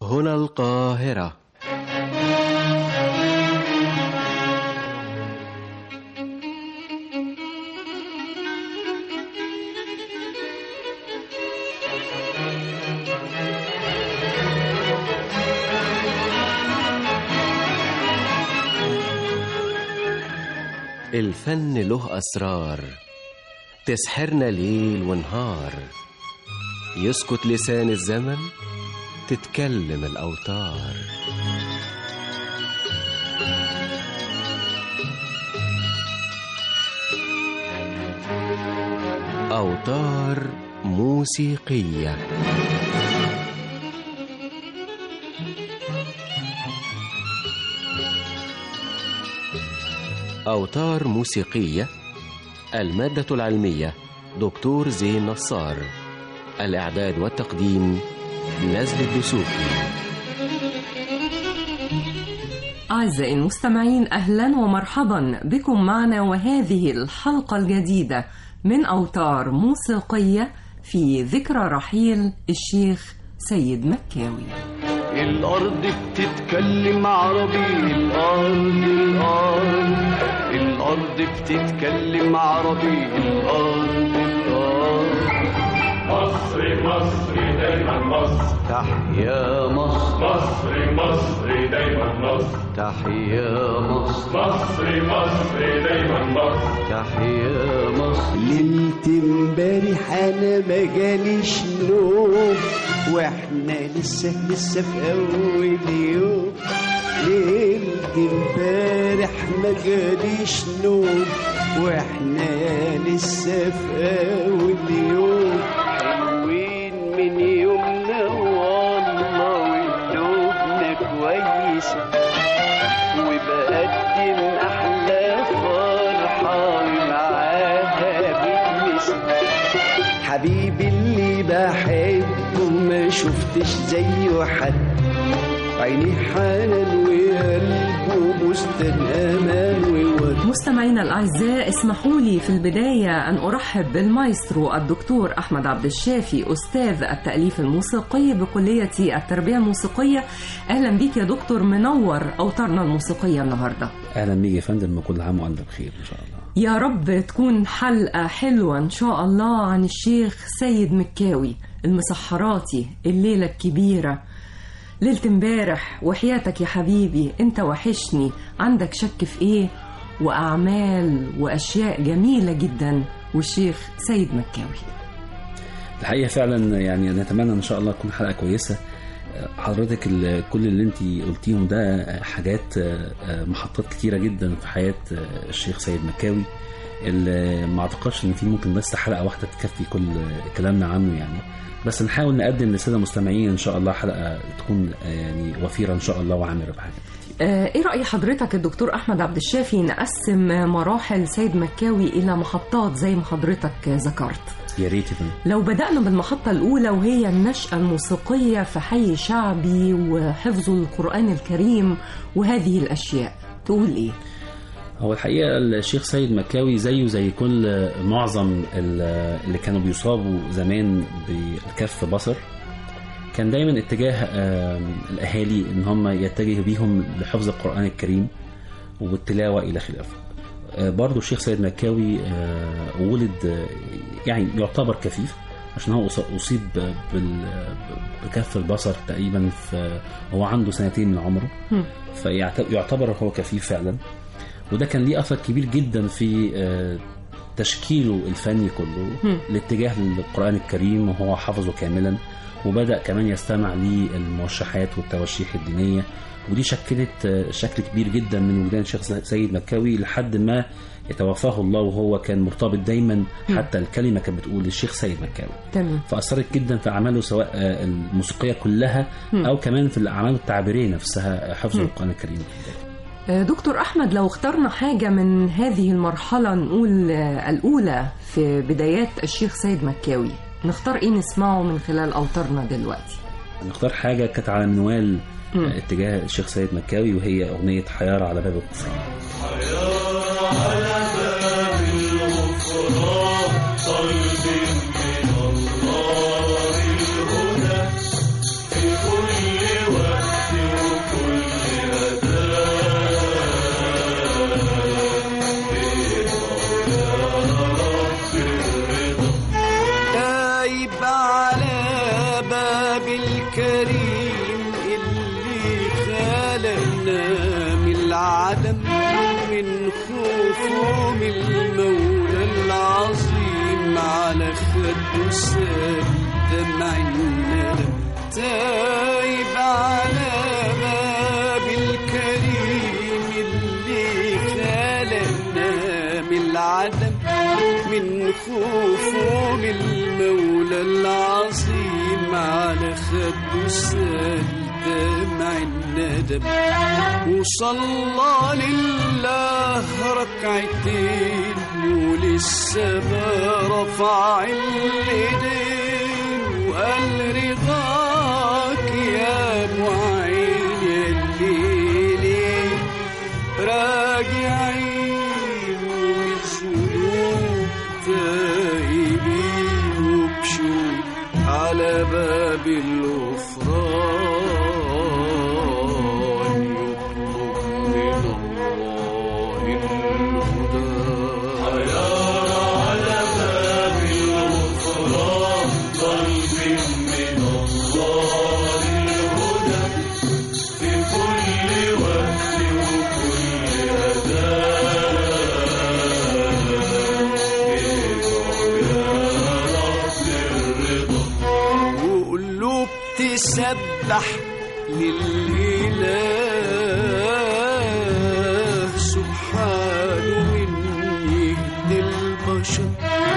هنا القاهرة الفن له أسرار تسحرنا ليل ونهار يسكت لسان الزمن تتكلم الأوتار أوتار موسيقية أوتار موسيقية المادة العلمية دكتور زين نصار الإعداد والتقديم نزل الدسوقي أعزائي المستمعين أهلا ومرحبا بكم معنا وهذه الحلقة الجديدة من أوتار موسيقية في ذكرى رحيل الشيخ سيد مكاوي الأرض بتتكلم عربي الأرض الأرض الأرض بتتكلم عربي الأرض الأرض مصر مصر دايما مصر تحيا مصر مصر مصر دايما مصر تحيا مصر مصر مصر دايما مصر تحيا مصر ليلة امبارح انا ما جاليش نوم واحنا لسه لسه في اول يوم ليلة امبارح ما جاليش نوم واحنا لسه في اول يوم حلوين من يومنا والله وقلوبنا كويسه وبقدم احلى فرحه معاها بالمس حبيبي اللي بحبه ما شفتش زيه حد عيني حنان وقلبه بستان امان وورد مستمعينا الأعزاء اسمحوا لي في البداية أن أرحب بالمايسترو الدكتور أحمد عبد الشافي أستاذ التأليف الموسيقي بكلية التربية الموسيقية أهلا بيك يا دكتور منور أوتارنا الموسيقية النهاردة اهلا بيك يا فندم وكل عام وانت بخير ان شاء الله يا رب تكون حلقة حلوة إن شاء الله عن الشيخ سيد مكاوي المسحراتي الليلة الكبيرة ليلة امبارح وحياتك يا حبيبي انت وحشني عندك شك في ايه وأعمال وأشياء جميلة جدا والشيخ سيد مكاوي الحقيقه فعلا يعني نتمنى ان شاء الله تكون حلقه كويسه حضرتك ال- كل اللي انت قلتيهم ده حاجات محطات كتيره جدا في حياه الشيخ سيد مكاوي اللي ما اعتقدش ان في ممكن بس حلقه واحده تكفي كل كلامنا عنه يعني بس نحاول نقدم للساده المستمعين ان شاء الله حلقه تكون يعني وفيره ان شاء الله وعامره بحاجات كتير آه، ايه رأي حضرتك الدكتور أحمد عبد الشافي نقسم مراحل سيد مكاوي إلى محطات زي ما حضرتك ذكرت يا ريت يا فندم. لو بدأنا بالمحطة الأولى وهي النشأة الموسيقية في حي شعبي وحفظ القرآن الكريم وهذه الأشياء تقول إيه؟ هو الحقيقة الشيخ سيد مكاوي زيه زي كل معظم ال- اللي كانوا بيصابوا زمان بالكف بصر كان دايما اتجاه آم، الأهالي إن هم يتجهوا بيهم لحفظ القرآن الكريم والتلاوة إلى خلافه آه، برضو الشيخ سيد مكاوي آه، ولد آه، يعني يعتبر كفيف عشان هو أص- أصيب بال- بكف البصر تقريبا في هو عنده سنتين من عمره هم. فيعتبر هو كفيف فعلا وده كان ليه اثر كبير جدا في آه، تشكيله الفني كله هم. الاتجاه للقران الكريم وهو حفظه كاملا وبدا كمان يستمع للموشحات والتواشيح الدينيه ودي شكلت آه، شكل كبير جدا من وجدان الشيخ سيد مكاوي لحد ما يتوفاه الله وهو كان مرتبط دايما حتى الكلمه كانت بتقول الشيخ سيد مكاوي تمام فاثرت جدا في اعماله سواء آه، الموسيقيه كلها هم. او كمان في الاعمال التعبيريه نفسها حفظ هم. القران الكريم آه، دكتور أحمد لو اخترنا حاجة من هذه المرحلة نقول آه، الأولى في بدايات الشيخ سيد مكاوي نختار إيه نسمعه من خلال أوتارنا دلوقتي نختار حاجة كانت على منوال مم. آه، اتجاه الشيخ سيد مكاوي وهي أغنية حيارة على باب الغفران قلب من الله الهدى في كل خلقنا من العدم من خوفه من المولى العظيم على خده سال دمع الندم تايب على باب الكريم اللي خلقنا من العدم من خوفه من المولى العظيم على خده سال دمع الندم وصلى لله ركعتين ولسه ما رفع اليدين وقال رضاك يا معين يا الليلي راجعين والذنوب تائبين وبشوق على باب الغفران يطلب من الله الهدى وقلوب تسبح للإله سبحانه من يهدي البشر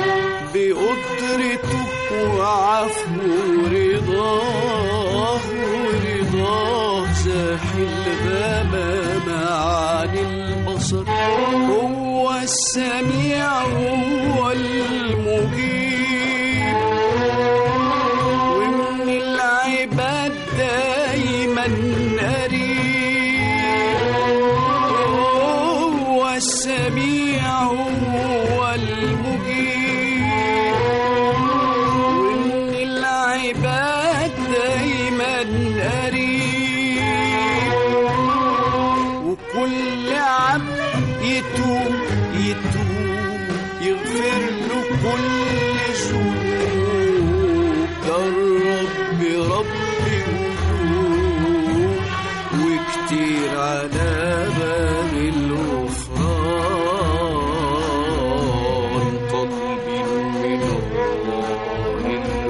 بقدرته وعفوه ورضاه ورضاه زاحل الغمام عن البصر هو السميع هو المجيب ومن العباد دايما قريب هو السميع هو المجيب ومن العباد دايما قريب وكل عبد يتوب يتوب يغفر له كل ذنوب ده الرب رب وجود وكتير على باب الغفران طالبين من الله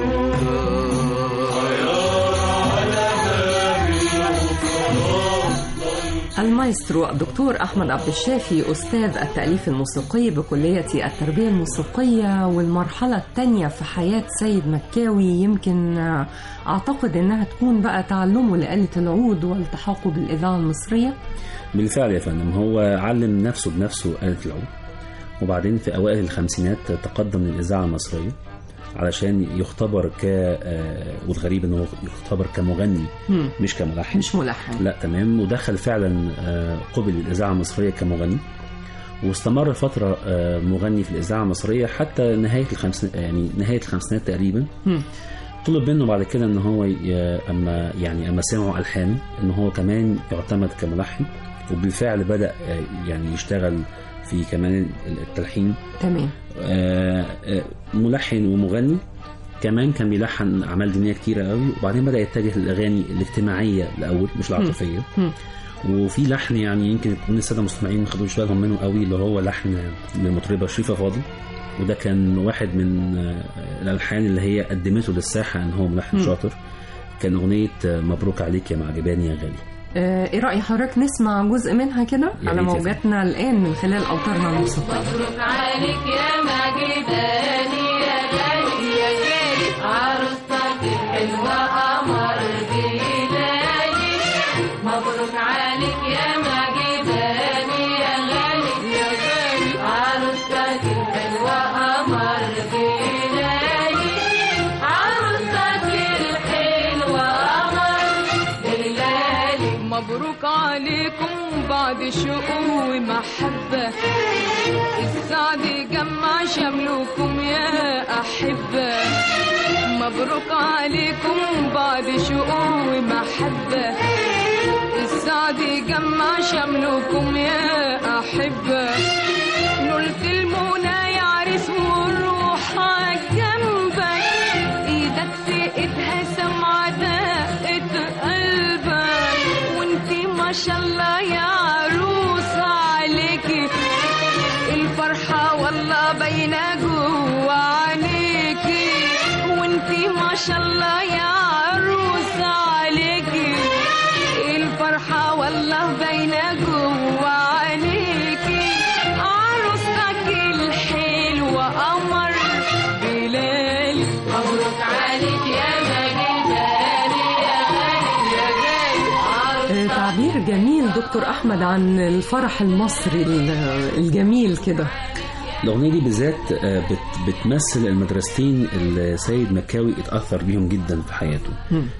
الهدى المايسترو الدكتور أحمد عبد الشافي أستاذ التأليف الموسيقي بكلية التربية الموسيقية والمرحلة الثانية في حياة سيد مكاوي يمكن آه، أعتقد إنها تكون بقى تعلمه لآلة العود والتحاقه بالإذاعة المصرية بالفعل يا فندم هو علم نفسه بنفسه آلة العود وبعدين في أوائل الخمسينات تقدم للإذاعة المصرية علشان يختبر ك آه، والغريب انه يختبر كمغني مم. مش كملحن مش ملحن لا تمام ودخل فعلا آه، قبل الإذاعة المصرية كمغني واستمر فترة آه، مغني في الإذاعة المصرية حتى نهاية الخمسينات يعني نهاية الخمسينات تقريبا مم. طلب منه بعد كده ان هو ي- اما يعني اما سمعوا الحان ان هو كمان يعتمد كملحن وبالفعل بدا آه، يعني يشتغل في كمان التلحين تمام آه، آه، ملحن ومغني كمان كان بيلحن اعمال دينيه كتيره قوي وبعدين بدا يتجه للاغاني الاجتماعيه الاول مش العاطفيه مم. وفي لحن يعني يمكن يكون الساده المستمعين ما خدوش بالهم منه قوي اللي هو لحن للمطربه شريفه فاضل وده كان واحد من آه، الالحان اللي هي قدمته للساحه ان هو ملحن مم. شاطر كان اغنيه آه، مبروك عليك يا معجباني يا غالي آه، ايه رأي حضرتك نسمع جزء منها كده يا على ريت يا موجاتنا الآن من خلال أوتارنا الموسيقية مبروك عليك يا مجداني يا غالي يا غالي عروستك الحلوة قمر بلالي مبروك عليك يا مجداني يا غالي يا غالي عروستك الحلوة قمر بلالي عروستك الحلوة قمر بلالي مبروك عليكم بعد شوق ومحبة السعد جمع شملكم يا أحبة مبروك عليكم بعد شوق ومحبة السعد جمع شملكم يا أحبة نلت المنى يا عريس والروح جنبك ايدك في ايدها سمعة دقة قلبك وانتي ما ما شاء الله يا عروسة عليكي الفرحة والله باينة جوا عليكي وانتي ما شاء الله يا عروسة عليكي الفرحة والله باينة جوا عليكي عروستك الحلوة قمر بلال مبروك عليك يا مجداني يا غالي يا غالي آه، تعبير جميل دكتور أحمد عن الفرح المصري ال- الجميل كده الأغنية دي بالذات آه، بت- بتمثل المدرستين اللي سيد مكاوي اتأثر بيهم جدا في حياته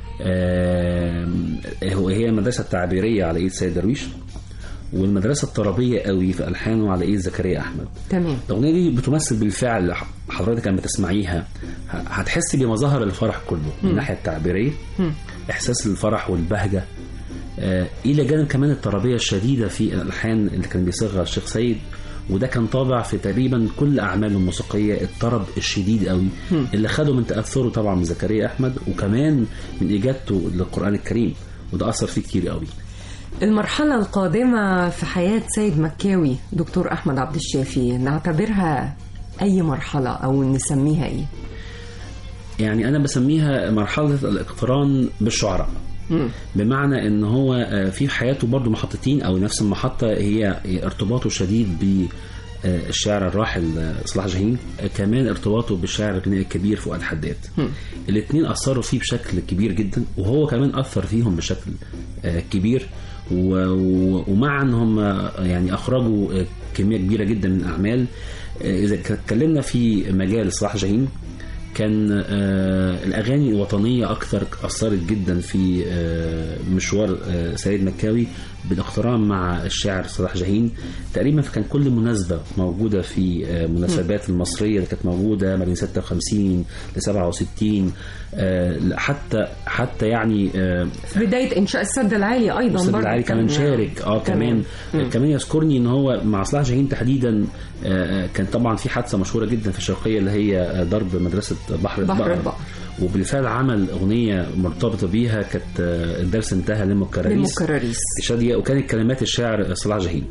آه، هو هي المدرسة التعبيرية على إيد سيد درويش والمدرسة الطربية قوي في ألحانه على إيد زكريا أحمد تمام الأغنية دي بتمثل بالفعل ح- حضرتك لما تسمعيها ه- هتحسي بمظاهر الفرح كله من الناحية التعبيرية إحساس الفرح والبهجة آه، إلى جانب كمان الطربية الشديدة في الألحان اللي كان بيصيغها الشيخ سيد وده كان طابع في تقريبا كل أعماله الموسيقية الطرب الشديد قوي اللي خده من تأثره طبعا من زكريا أحمد وكمان من إجابته للقرآن الكريم وده أثر فيه كتير قوي المرحلة القادمة في حياة سيد مكاوي دكتور أحمد عبد الشافي نعتبرها أي مرحلة أو نسميها إيه؟ يعني انا بسميها مرحله الاقتران بالشعراء بمعنى ان هو آه، في حياته برضو محطتين او نفس المحطه هي ارتباطه شديد ب آه، الشاعر الراحل آه، صلاح جاهين آه، كمان ارتباطه بالشاعر الغنائي الكبير فؤاد حداد الاثنين اثروا فيه بشكل كبير جدا وهو كمان اثر فيهم بشكل آه، كبير و- و- ومع ان هم آه، يعني اخرجوا آه، كميه كبيره جدا من الاعمال آه، اذا اتكلمنا في مجال صلاح جاهين كان آه الاغاني الوطنيه اكثر اثرت جدا في آه مشوار آه سيد مكاوي بالاقتران مع الشاعر صلاح جاهين تقريبا كان كل مناسبه موجوده في آه مناسبات المصريه اللي كانت موجوده ما بين 56 ل 67 آه حتى حتى يعني آه في بداية إنشاء السد العالي أيضا الاستاذ برضه العالي كمان كان- شارك اه كمان كمان يذكرني ان هو مع صلاح جاهين تحديدا آه، كان طبعا في حادثه مشهوره جدا في الشرقيه اللي هي آه، ضرب مدرسه بحر, بحر البقر. البقر. وبالفعل عمل اغنيه مرتبطه بيها كانت آه، الدرس انتهى لم الكراريس لم الكراريس. شاديه وكانت كلمات الشاعر صلاح جاهين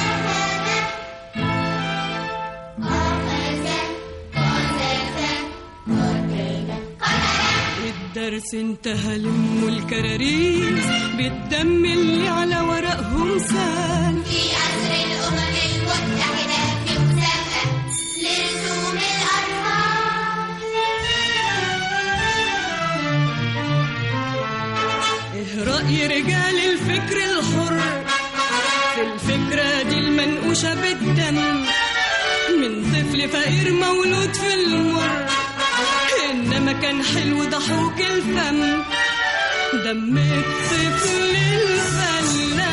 الدرس انتهى لم الكراريس بالدم اللي على ورقهم سال في عصر الأمم المتحدة في مسابقة لرسوم الأرقام ايه رأي رجال الفكر الحر في الفكرة دي المنقوشة بالدم من طفل فقير مولود في المر إنما كان حلو ضحوك الفم دم الطفل الفلاح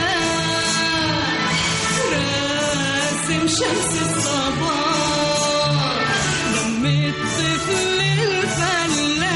راسم شمس الصباح دم الطفل الفلاح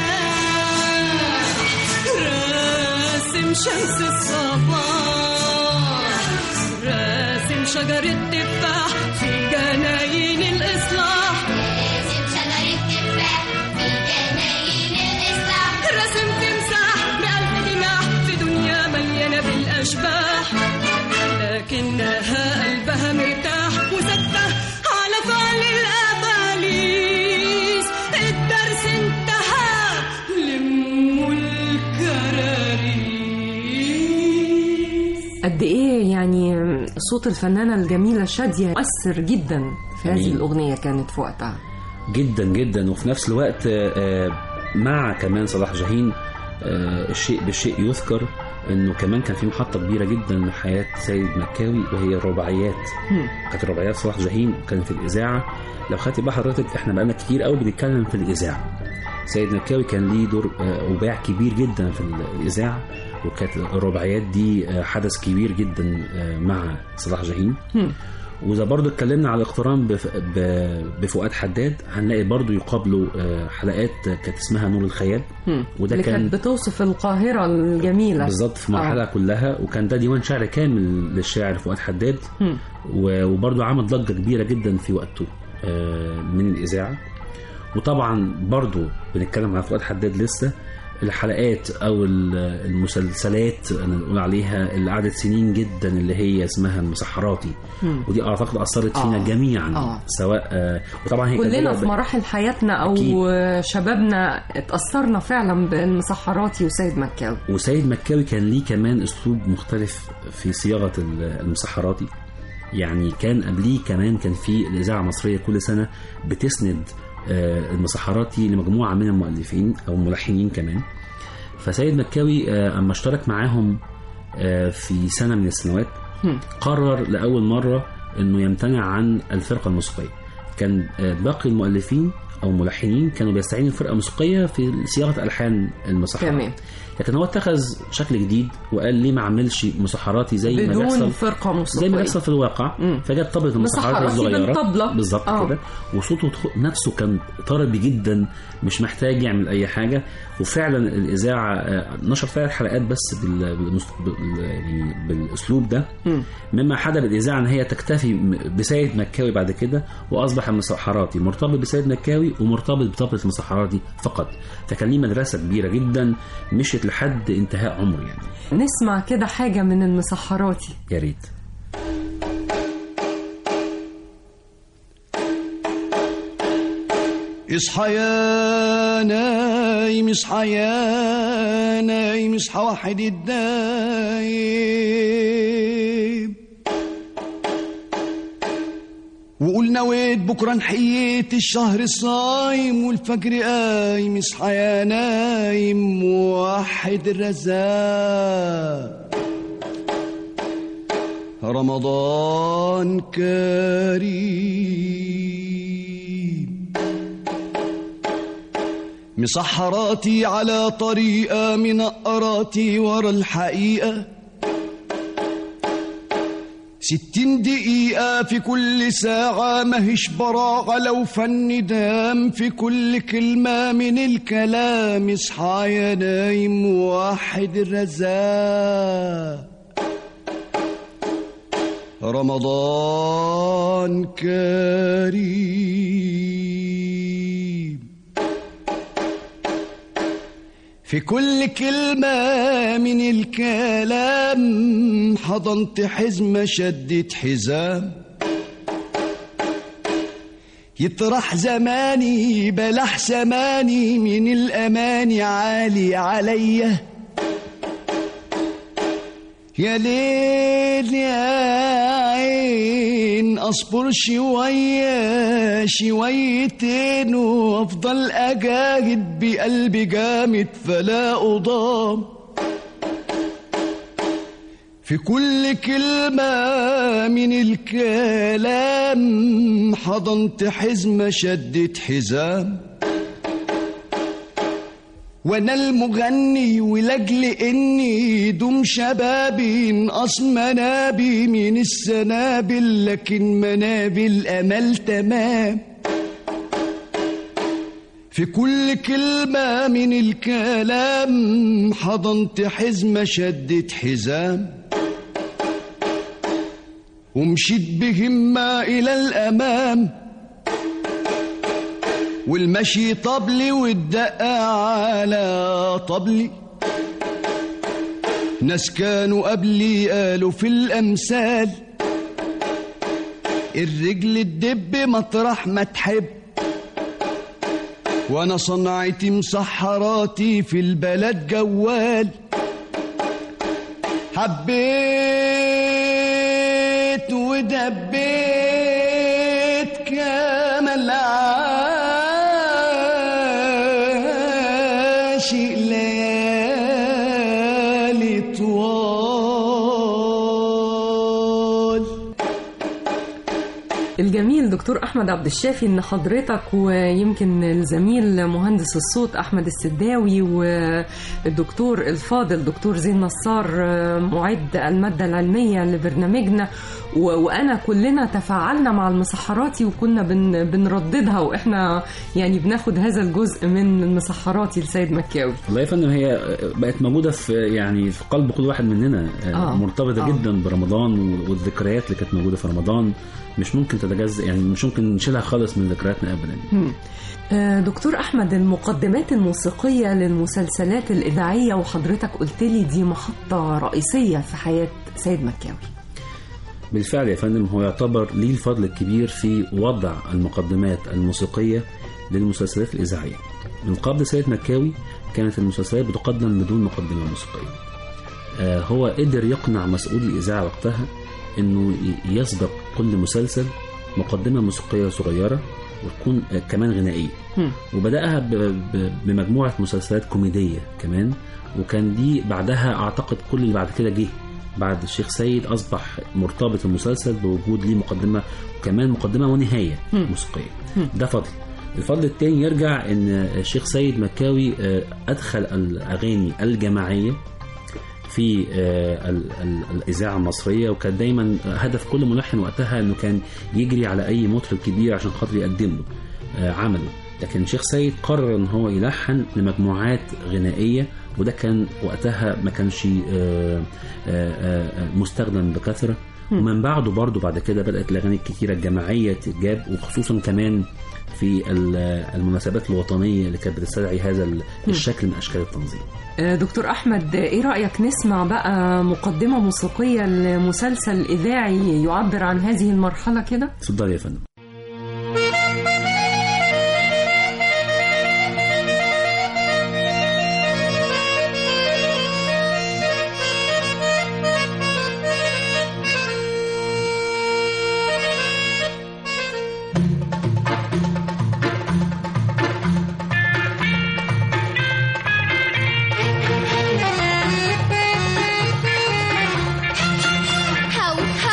راسم شمس الصباح راسم شجرة تفاح في جناين الإصلاح لازم شجرة تفاح في جناين الإصلاح راسم تمساح بألف جناح في دنيا مليانة بالأشباح لكنها قلبها مرتاح وسكتة على فعل الأباليس الدرس انتهى لم الكراريس قد إيه يعني صوت الفنانة الجميلة شادية مؤثر جدا في هذه أمين. الأغنية كانت في وقتها جدا جدا وفي نفس الوقت آه، آه، مع كمان صلاح جاهين آه، الشيء بالشيء يذكر انه كمان كان في محطه كبيره جدا من حياه سيد مكاوي وهي الرباعيات كانت رباعيات صلاح جاهين كانت في الاذاعه لو خدتي بقى حضرتك احنا بقالنا كتير قوي بنتكلم في الاذاعه سيد مكاوي كان ليه دور آه، وباع كبير جدا في الاذاعه وكانت الرباعيات دي آه، حدث كبير جدا آه، مع صلاح جاهين واذا برضو اتكلمنا على الاقتران بف... ب... بفؤاد حداد هنلاقي برضو يقابله آه، حلقات كانت اسمها نور الخيال وده اللي كان كانت بتوصف القاهرة الجميلة بالظبط في مرحلة آه. كلها وكان ده ديوان شعر كامل للشاعر فؤاد حداد و- وبرضه عمل ضجة كبيرة جدا في وقته آه، من الإذاعة وطبعا برضه بنتكلم على فؤاد حداد لسه الحلقات او ال- المسلسلات انا نقول عليها اللي قعدت سنين جدا اللي هي اسمها المسحراتي ودي اعتقد اثرت فينا آه. جميعا آه. سواء آه، وطبعا هي كانت كلنا بدأ- في مراحل حياتنا او أكيد. شبابنا اتاثرنا فعلا بالمسحراتي وسيد مكاوي وسيد مكاوي كان ليه كمان اسلوب مختلف في صياغه ال- المسحراتي يعني كان قبليه كمان كان في الاذاعه المصريه كل سنه بتسند آه، المسحراتي لمجموعه من المؤلفين او ملحنين كمان فسيد مكاوي آه، اما اشترك معاهم آه، في سنه من السنوات قرر لاول مره انه يمتنع عن الفرقه الموسيقيه كان آه، باقي المؤلفين او الملحنين كانوا بيستعينوا فرقه موسيقيه في صياغه الحان المسحرات تمام لكن هو اتخذ شكل جديد وقال ليه ما اعملش مسحراتي زي ما بدون بيحصل فرقه زي ما موسيقيه بيحصل في الواقع مم. فجاب طبلة المسحرات مسحراتي الصغيرة بالطبلة. بالظبط آه. كده وصوته تخ- نفسه كان طربي جدا مش محتاج يعمل أي حاجة وفعلا الإذاعة آه، نشر ثلاث حلقات بس بال... بالمس... بال... يعني بالأسلوب ده مم. مما حدث الإذاعة إن هي تكتفي م- بسيد مكاوي بعد كده وأصبح المسحراتي مرتبط بسيد مكاوي ومرتبط بطبلة المسحراتي فقط فكان ليه مدرسة كبيرة جدا مشيت لحد انتهاء عمره يعني نسمع كده حاجه من المسحراتي يا ريت اصحى يا نايم اصحى يا نايم اصحى واحد الدايم وقول نويت بكره نحييت الشهر الصايم والفجر قايم اصحى يا نايم وحد الرزاق رمضان كريم مسحراتي على طريقة منقراتي ورا الحقيقة ستين دقيقة في كل ساعة ماهيش براعة لو فن دام في كل كلمة من الكلام اصحى يا نايم واحد الرزاق رمضان كريم في كل كلمة من الكلام حضنت حزمة شدت حزام يطرح زماني بلح زماني من الأماني عالي عليّ يا ليل يا عين اصبر شوية شويتين وافضل اجاهد بقلبي جامد فلا اضام في كل كلمة من الكلام حضنت حزمة شدت حزام وانا المغني ولاجل اني دوم شبابي انقص منابي من السنابل لكن منابل امل تمام في كل كلمة من الكلام حضنت حزمة شدت حزام ومشيت بهمة إلى الأمام والمشي طبلي والدقة على طبلي ناس كانوا قبلي قالوا في الأمثال الرجل تدب مطرح ما تحب وانا صنعتي مسحراتي في البلد جوال حبيت ودبيت كامل عاشق ليالي طوال الجميل دكتور احمد عبد الشافي ان حضرتك ويمكن الزميل مهندس الصوت احمد السداوي والدكتور الفاضل دكتور زين نصار معد الماده العلميه لبرنامجنا و... وانا كلنا تفاعلنا مع المسحراتي وكنا بن... بنرددها واحنا يعني بناخد هذا الجزء من المسحراتي لسيد مكاوي والله يا فندم هي بقت موجوده في يعني في قلب كل واحد مننا آه. آه. مرتبطه آه. آه. جدا برمضان والذكريات اللي كانت موجوده في رمضان مش ممكن تتجزأ يعني مش ممكن نشيلها خالص من ذكرياتنا ابدا مم. آه، دكتور احمد المقدمات الموسيقيه للمسلسلات الاذاعيه وحضرتك قلت لي دي محطه رئيسيه في حياه سيد مكاوي بالفعل يا فندم هو يعتبر ليه الفضل الكبير في وضع المقدمات الموسيقيه للمسلسلات الاذاعيه من قبل سيد مكاوي كانت المسلسلات بتقدم بدون مقدمه موسيقيه آه، هو قدر يقنع مسؤول الإذاعة وقتها إنه ي- يسبق كل مسلسل مقدمة موسيقية صغيرة وتكون آه، كمان غنائية مم. وبدأها ب- ب- بمجموعة مسلسلات كوميدية كمان وكان دي بعدها أعتقد كل اللي بعد كده جه بعد الشيخ سيد أصبح مرتبط المسلسل بوجود ليه مقدمة وكمان مقدمة ونهاية مم. موسيقية ده فضل الفضل التاني يرجع ان الشيخ سيد مكاوي آه، ادخل الاغاني الجماعيه في آه، ال- ال- الاذاعه المصريه وكان دايما هدف كل ملحن وقتها انه كان يجري على اي مطرب كبير عشان خاطر يقدم له آه، عمله لكن الشيخ سيد قرر ان هو يلحن لمجموعات غنائيه وده كان وقتها ما كانش آه، آه، آه، مستخدم بكثره ومن بعده برضه بعد كده بدات الاغاني الكتيره الجماعيه تتجاب وخصوصا كمان في ال- المناسبات الوطنيه اللي كانت بتستدعي هذا ال- الشكل من اشكال التنظيم آه، دكتور احمد آه، ايه رايك نسمع بقى مقدمه موسيقيه لمسلسل اذاعي يعبر عن هذه المرحله كده اتفضل يا فندم How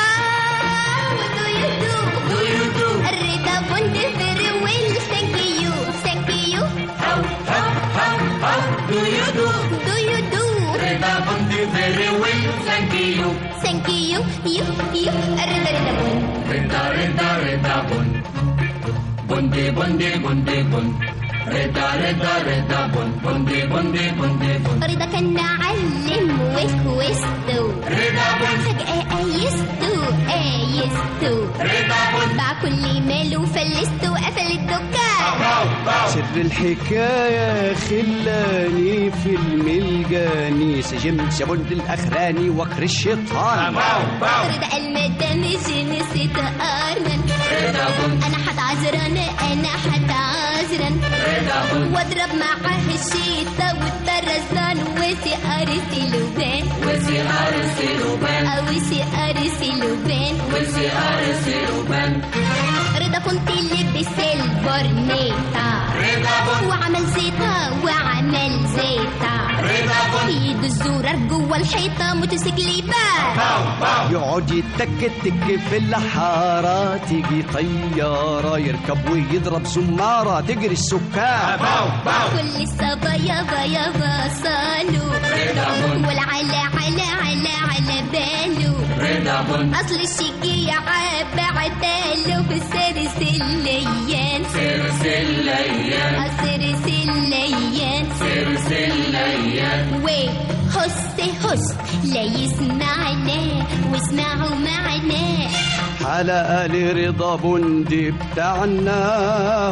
how do you do? Do you do? الرضا بند very well. Thank you, thank you. How how how how do you do? Do you do? الرضا بند very well. Thank you. Thank you, you you. الرضا رضا بند. رضا رضا رضا بن بندي بندي بندي بن رضا رضا رضا بن بندي بندي بندي بن رضا كان علم وكويستو رضا بن فجأة آيستو آيستو رضا بن باع كل ماله وفلسته وقفل الدكان سر الحكاية خلاني في الملجاني سجمت سبند الأخراني وكر الشيطان رضا قال مدام جنسيت أرنن أنا حد عذران أنا حد عذران واضرب معاه الشيطة والطرزان وسي أرسي لبان وسي أرسي لبان أو سي أرسي لبان وسي أرسي لبان رضا كنت لبس البرنيطة رضا بن وعمل زيطة وعمل زيطة رضا بن ايد الزرار جوه الحيطة موتوسيكل بقى يقعد يتك تك في الحارة تيجي طيارة يركب ويضرب زمارة تجري السكان كل الصبايا بايا بصالوا والعلا على على على باله رضا بن اصل الشيكية بعتاله بسرس الليان سلسليان سرس الليان سرس الليان وهس هس لا يسمعنا واسمعوا معنا حلقة لرضا بندي بتاعنا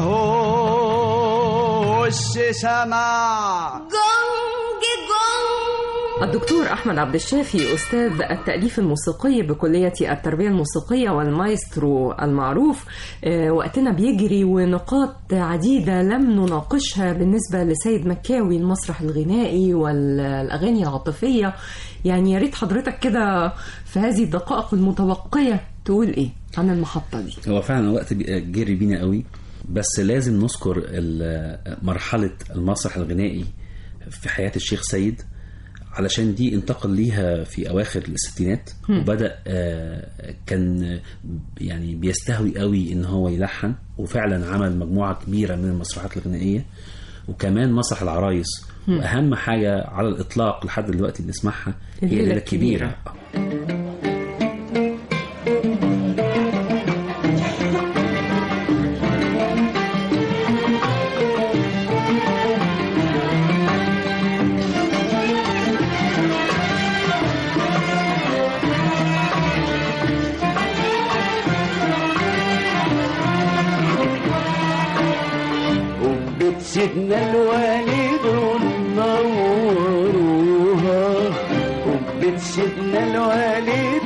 هو السماع جونج جونج الدكتور أحمد عبد الشافي أستاذ التأليف الموسيقي بكلية التربية الموسيقية والمايسترو المعروف آه، وقتنا بيجري ونقاط عديدة لم نناقشها بالنسبة لسيد مكاوي المسرح الغنائي والأغاني العاطفية يعني يا ريت حضرتك كده في هذه الدقائق المتبقية تقول إيه عن المحطة دي هو فعلا الوقت بي- جري بينا قوي بس لازم نذكر ال- مرحلة المسرح الغنائي في حياة الشيخ سيد علشان دي انتقل ليها في أواخر الستينات وبدأ آه، كان يعني بيستهوي قوي إن هو يلحن وفعلا عمل مجموعة كبيرة من المسرحيات الغنائية وكمان مسرح العرايس وأهم حاجة على الإطلاق لحد دلوقتي بنسمعها هي الليلة الليلة الكبيرة الكبيرة. سيدنا الوالد نوروها قبة سيدنا الوالد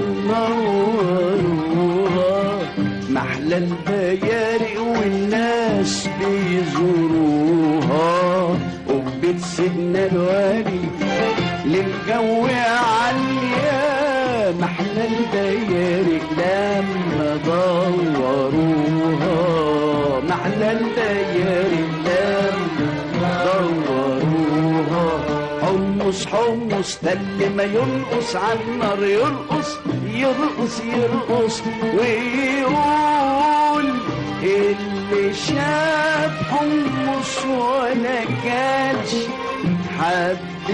نوروها محلى البيارق والناس بيزوروها قبة سيدنا الوالد للجو عالية محلى البيارق لما دوروها محلى البيارق لما دوروها حمص حمص ده اللي ما ينقص على النار يرقص يرقص يرقص ويقول اللي شاف حمص ولا كانش حد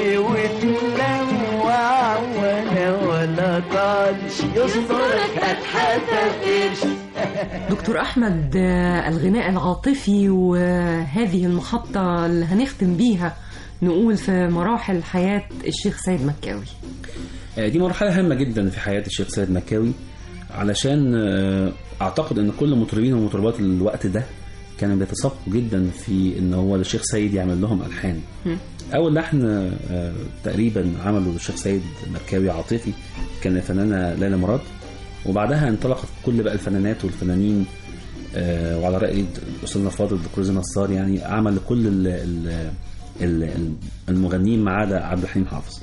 وتلوع ولا ولا طالش يصدرك هتحتفلش دكتور أحمد آه، الغناء العاطفي وهذه المحطة اللي هنختم بيها نقول في مراحل حياة الشيخ سيد مكاوي آه، دي مرحلة هامة جدا في حياة الشيخ سيد مكاوي علشان آه، أعتقد أن كل مطربين ومطربات الوقت ده كانوا بيتسابقوا جدا في أن هو الشيخ سيد يعمل لهم ألحان أول لحن آه، تقريبا عمله الشيخ سيد مكاوي عاطفي كان الفنانة ليلى مراد وبعدها انطلقت كل بقى الفنانات والفنانين آه، وعلى رأي أستاذنا الفاضل دكتور زين نصار يعني عمل كل ال- ال- ال- المغنيين ما عدا عبد الحليم حافظ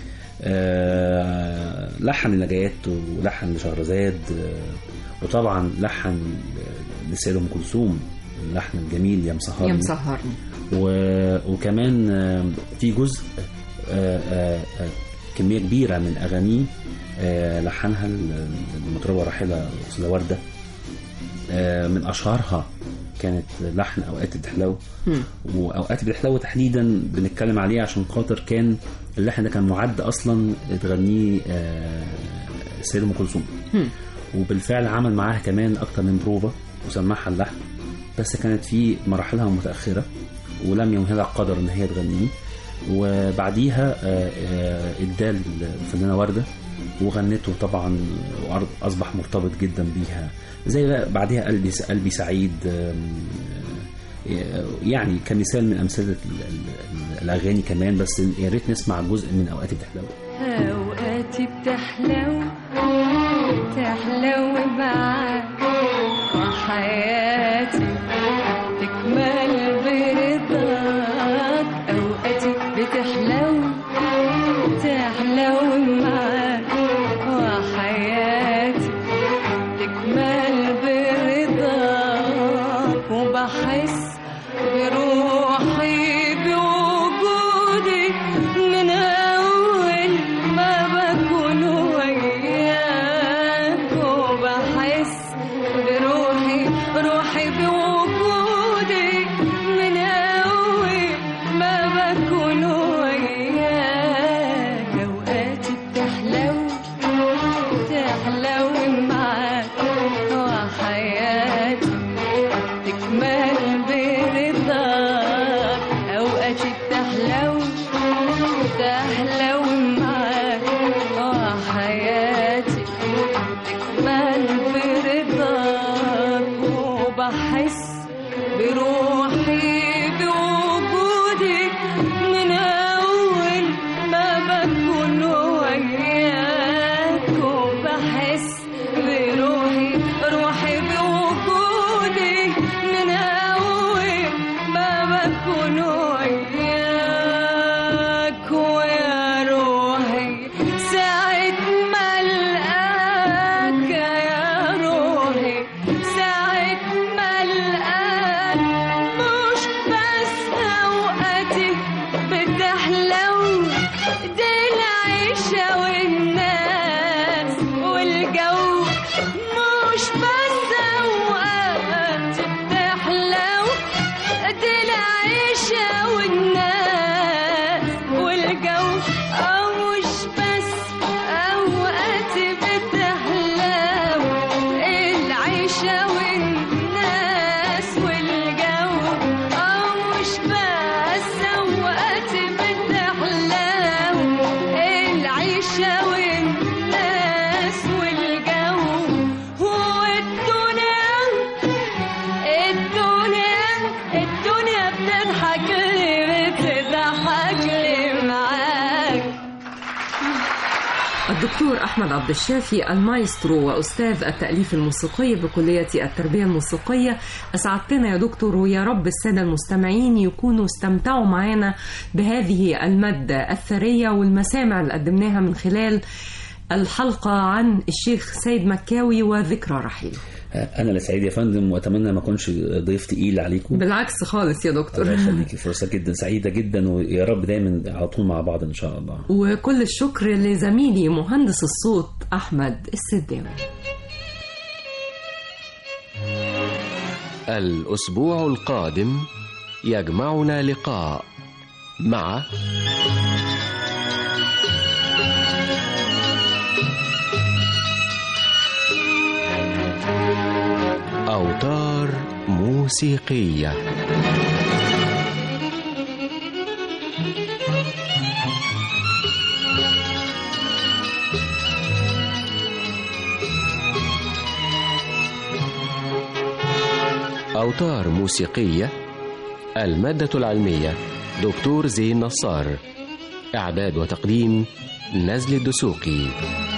آه، لحن لنجاة ولحن لشهرزاد آه، وطبعا لحن للسيدة أم كلثوم اللحن الجميل يا مسهرني يا مسهرني و- وكمان آه، في جزء آه، آه، آه، كمية كبيرة من أغانيه آه، لحنها ال- المطربة الراحلة أستاذة وردة آه، من أشهرها كانت لحن أوقات الدحلو وأوقات الدحلو تحديدا بنتكلم عليه عشان خاطر كان اللحن ده كان معد أصلا تغنيه آه، السيدة أم كلثوم وبالفعل عمل معاها كمان أكتر من بروفا وسمعها اللحن بس كانت في مراحلها متأخرة ولم يمهلها القدر إن هي تغنيه وبعديها آه، آه، اداه الفنانة وردة وغنته طبعا وأصبح مرتبط جدا بيها زي بقى بعديها قلبي قلبي سعيد آم، آه، يعني كمثال من أمثلة ال- ال- الأغاني كمان بس يا ريت نسمع جزء من أوقات الدحلوة أوقاتي بتحلو تحلو معاك وحياتي تكمل برضاك أوقاتي بتحلو تحلو معاك وحياتي تكمل برضاك وبحس بروحي بوجودي من أول ما بكون وياك وبحس بروحي روحي بوجودي من أول ما بكون وياك أوقاتي بتحلو تحلو معاك وحياتي تكمل برضاك أوقاتي بتحلو تحلو معاك وحياتي تكمل برضاك وبحس بروحي بوجودي من أول ما بكون وياك وبحس بروحي روحي بوجودي من أول ما بكون وياك ويا روحي ساعة ما ألقاك يا روحي ساعة ما ألقاك الدكتور أحمد عبد الشافي المايسترو وأستاذ التأليف الموسيقي بكلية التربية الموسيقية أسعدتنا يا دكتور ويا رب السادة المستمعين يكونوا استمتعوا معنا بهذه المادة الثرية والمسامع اللي قدمناها من خلال الحلقة عن الشيخ سيد مكاوي وذكرى رحيله انا اللي سعيد يا فندم واتمنى ما اكونش ضيف تقيل عليكم بالعكس خالص يا دكتور الله يخليكي فرصه جدا سعيده جدا ويا رب دايما على طول مع بعض ان شاء الله وكل الشكر لزميلي مهندس الصوت أحمد السداوي الأسبوع القادم يجمعنا لقاء مع أوتار موسيقية أوتار موسيقية المادة العلمية دكتور زين نصار إعداد وتقديم نزل الدسوقي